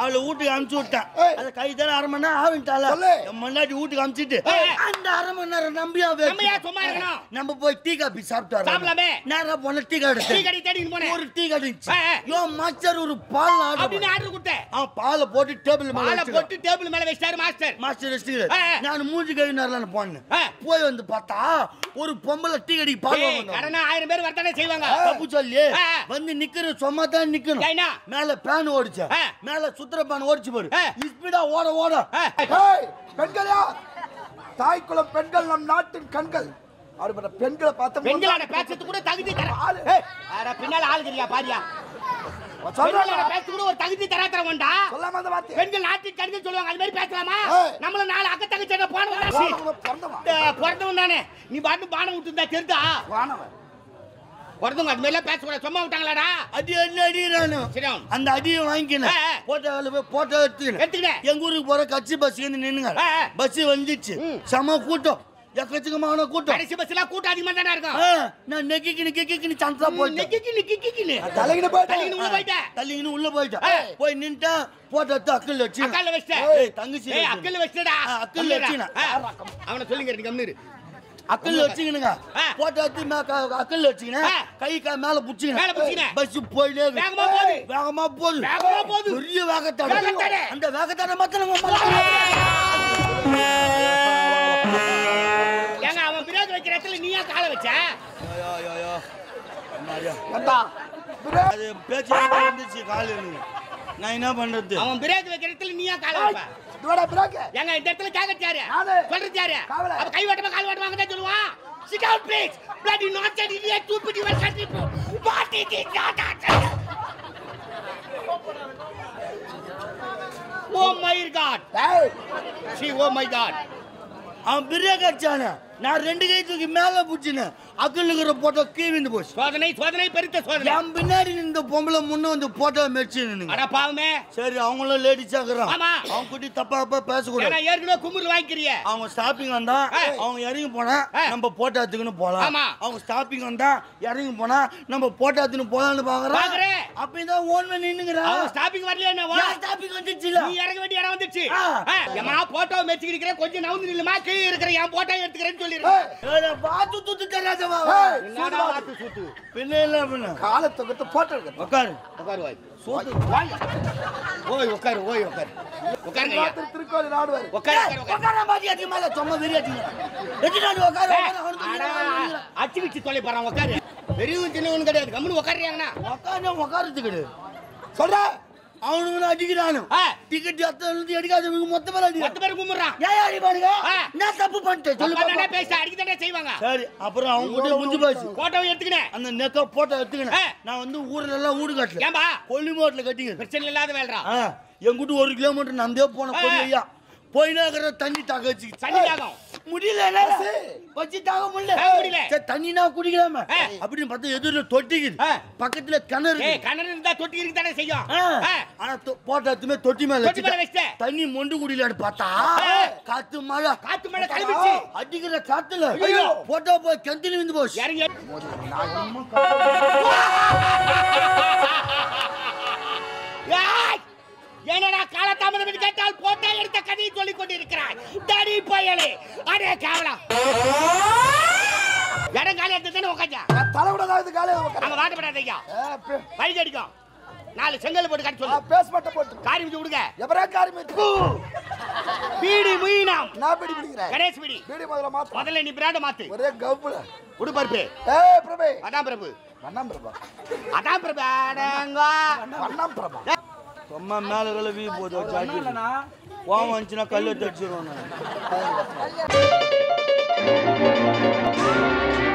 அவளை வீட்டுக்கு அனுப்பிச்சு விட்டேன் ஏய். அதை கை தானே அரை மணி நேரம் ஆவிட்டால சொல்லு. என் முன்னாடி வீட்டுக்கு அனுப்பிச்சிட்டு ஏய். அந்த அரை மணி நேரம் நம்பியா நம்ம ஏன் சும்மா இருக்கணும்? நம்ம போய் டீ காபி சாப்பிட்டு சாப்பிடலாமே. வரோம் நேரா போன டீ கடை டீ கடை தேடின்னு போனேன். ஒரு டீ கடை இருந்துச்சு. ஏய், ஏய். யோ மாஸ்டர் ஒரு பால் அப்படின்னு ஆர்டர் ஆர்டர் கொடுத்தேன் அவன் பாலை போட்டு டேபிள் மேல பாலை வச்சுட்டான். போட்டு டேபிள் மேல வச்சிட்டாரு மாஸ்டர் மாஸ்டர் வச்சுட்டு ஏய், ஏய். நான் மூஞ்சி கை நேரலாம் போனேன் ஏய். போய் வந்து பார்த்தா ஒரு பொம்பளை டீ கடைக்கு பால் ஏய், வாங்க கடனா ஆயிரம் பேர் வரத்தானே செய்வாங்க தப்பு சொல்லி ஏய். வந்து நிக்கிற சும்மா தான் நிக்கணும் ஏய்னா? மேல பேன் ஓடிச்சு ஏய். மேல சுத்திர பேன் ஓடிச்சு பாரு ஏய். ஸ்பீடா ஓட ஓட ஏய், ஏய், பெண்கள் யார் தாய் குலம் பெண்கள் நம் நாட்டின் கண்கள் அப்படிப்பட்ட பெண்களை பார்த்த பெண்களோட பேசுறது கூட தகுதி தர ஆளு. ஏய், அட, பின்னால ஆளு தெரியா பாரியா பெண்களோட சொல்றேன் பேசுறது கூட ஒரு தகுதி தராத்தரவன்டா சொல்லாம அந்த வார்த்தை பெண்கள் நாட்டின் கண்கள் சொல்லுவாங்க அது மாதிரி பேசலாமா ஏய். நம்மள நாலு அக்க தங்கச்சி போனவன் பிறந்தவன் பிறந்தவன் தானே நீ பாட்டு பானம் விட்டுருந்தா தெரிதா வானவன் பிறந்தவங்க அது மாதிரிலாம் பேசக்கூடாது சும்மா விட்டாங்களாடா அடி அடி அடிறானு சரி அவன். அந்த அடியை வாங்கிக்கினேன் ஏய், ஏய். போட்டோ போய் போட்டோ எடுத்துக்கினேன் எடுத்துக்கினேன் எங்க ஊருக்கு போற கட்சி பஸ் வந்து நின்னுங்க ஏய், ஏய். பஸ் வந்துச்சு ம். செம கூட்டம் எக்கச்சக்கமான கூட்டம் கடைசி பஸ்ல கூட்டம் அதிகமா தானே இருக்கும் ஆ, நான் நெக்கிக்கினு கெக்கிக்கினு சான்ஸா போயிட்டேன் நெக்கிக்கு நெக்கிக்கின்னு தலைகின போயிட்டு தலையின்னு உள்ள போயிட்டேன் தள்ளிக்கின்னு உள்ள போயிட்டேன் ஏய். போய் நின்ட்டேன் போட்டோ எடுத்து அக்கல் வச்சு அக்கால வச்சிட்டேன் ஏய் தங்கச்சி ஏய் அக்கல்ல வச்சிட்டடா ஆ, அக்கல்ல வச்சினா. அவனை சொல்லுங்க ரெண்டு கம்னு இரு அக்கல் வச்சுக்கணுங்க ஆ. போட்டோ எடுத்து மே- க- அக்கல் வச்சுக்கினேன் ஆ. கை கா மேல புடிச்சுக்கினேன் மேல புடிச்சுக்கினேன். பஸ் போயிட்டே இருக்கு. வேகமா போகுது. வேகமா போகுது வேகமா போகுது. பெரிய வேகத்தாடு வேகத்தாடு. அந்த வேகத்தாட மாத்திரம் ஏங்க அவன் பிரேக் வைக்கிற இடத்துல நீயா காலை வச்ச ஏண்டா, பிரே- அது பேச்சு வந்துச்சு காலு நான் என்ன பண்றது அவன் பிரேக் வைக்கிற இடத்துல நீயா காலை வைப்ப இதுவாடா பிரேக்கு? ஏங்க இந்த இடத்துல கேக்கட் யாரு நானு. சொல்றது யாரு காவலர். அப்ப கை வட்டமா கால் வட்டமா தான் சொல்லுவான் Sit down, please. Bloody nonsense, idiot, stupid, you are country people. What is it? Oh my God. ஏய், See, oh my God. அவன் பிரேக் அடிச்சானே நான் ரெண்டு கை தூக்கி மேல புடிச்சினேன் அக்கல் இருக்கிற போட்டோ கீவிந்து போச்சு சோதனை சோதனை பெருத்த சோதனை என் பின்னாடி இந்த பொம்பளை முன்ன வந்து போட்டோ மெரிச்சு நின்னுங்க அட பாவமே சரி அவங்களும் லேடிஸா இருக்கிறான் ஆமா. அவங்க குட்டி தப்பா தப்பா ஏன்னா பேசக்கூடாது ஏற்கனவே குமுறு வாங்கிக்கிறிய அவங்க ஸ்டாப்பிங் வந்தா ஆ. அவங்க இறங்கி போனா ஆ. நம்ம போட்டோ எடுத்துக்கின்னு போலாம் ஆமா. அவங்க ஸ்டாப்பிங் வந்தா இறங்கி போனா நம்ம போட்டோ எடுத்துன்னு போலாம்னு பாக்குறோம் பாக்குறேன். அப்பதான் ஓன் பண்ணி நின்னுங்கிறா அவன் ஸ்டாப்பிங் வரலையா என்ன வா? ஸ்டாப்பிங் வந்துச்சுல நீ இறங்க வேண்டிய இடம் வந்துச்சு ஆ. ஆ, ஏம்மா போட்டோ மெச்சிக்கிறேன் கொஞ்சம் நவுந்து நில்லுமா கீழே இருக்கிற என் போட்டோ எடுத்துக்கிறேன்னு சொல்லிருக்கேன் ஏய், பார்த்து தூத்து தெரியாதவா ஏய், என்னடா வாத்து சூத்து பின்ன இல்ல பின்ன காலை தொகுத்து போட்டோ எடுக்க உட்காரு உட்காரு வாய் சூத்து வாய் ஓய் உட்காரு ஓய் உட்காரு உட்காருங்க ஐயா ராத்திரி திருக்கோயில் நாடுவார் உட்காரு உட்காரு உட்காரு உட்கார மாதிரி அதிகமா இல்ல சும்மா வெறி அதிகம் எத்தனை உட்காரு ஏய், உட்காரு, அவனுக்கு அடா, தெரியாது. அச்சு வச்சு தொலை போறான் உட்காரு பெரியவன் சின்னவன் கிடையாது கம்முனு உட்காருறாங்கண்ணா உட்காந்து உட்காரத்துக்கு சொல்ற அவனுங்க அடிக்கிறானு ஆ. டிக்கெட் எத்தனை அடிக்காதவங்க மொத்த பேர் மொத்த அடிக்கிறான் பேர் கும்பிடுறான் ஏன் அடிப்பானுங்க ஆ. நான் தப்பு பண்ணிட்டேன் சொல்லு உட்கார்ந்தானே பாப்போம். பேச அடிக்கதானே செய்வாங்க சரி அப்புறம் அவங்க கூட முடிஞ்சு போச்சு போட்டோவை எடுத்துக்கினேன் அந்த நெக்க போட்டோ எடுத்துக்கினேன் ஆ. நான் வந்து ஊர்ல எல்லாம் வீடு கட்டல ஏன்பா கொல்லிமோட்டில் கட்டிங்க பிரச்சனை இல்லாத வேலைடா ஆ என் கூட்டு ஒரு கிலோமீட்டர் நந்தே போன ஆ. பொடி ஐயா போயினா இருக்கிற தண்ணி தாக்க வச்சு தண்ணி தாகம் முடியல வச்சு தாக்க முடியல தாங்க முடியல. சரி தண்ணினா குடிக்கலாம ஆ. அப்படின்னு பார்த்தா எதிரில் தொட்டிக்குது ஆ. பக்கத்துல கிணறு ஏய் இருக்கு. கண்ணன் இருந்தா தொட்டி இருக்கு தானே செய்யும் ஆ. ஆ. ஆனா தொ- போட்டோ எடுத்துமே தொட்டி மேல தொட்டி மேல வச்சுட்டேன். வச்சிட்டேன். தண்ணி மொண்டு குடியிலான்னு பார்த்தா ஆ. காத்து மழை காத்து மழை கிளம்பிச்சு அடிக்கிற காத்துல ஐயோ. போட்டோ போய் கிணத்துல விந்து போச்சு இறங்கி ஏய்! என்னடா காலதாமதம் என்று கேட்டால் போட்டோ எடுத்த கதையை சொல்லிக் கொண்டிருக்கிறாய் தடி பயலே அடே கேவலம் இடம் காலி எடுத்து தானே உட்காந்தா தலை விடாத காலையில உட்காரு. அங்க வாட்டப்படாதீங்க ஏ, பே- வழி அடிக்கும் நாலு செங்கல் போட்டு கட்டி ஆ, சொல்லு பேஸ்மெண்ட்டை போட்டு காரி வச்சு விடுங்க எவரே காரியமே பீடி முயினாம் நான் பிடி பிடிக்கிறேன் கணேஷ் பீடி பீடி முதல்ல மாத்து முதல்ல நீ பிராண்ட மாத்து ஒரே கவுல உடு பருப்பு ஏய் பிரபே அதான் பிரபு வண்ணம் பிரபா அதான் பிரபு அடங்கோ. வண்ணம் பிரபா சும்மா மேல கலவி போதும் ஜாக்கெட் கோவம் வந்துச்சுன்னா கல்லு எடுத்து அடிச்சிருவான் நான்.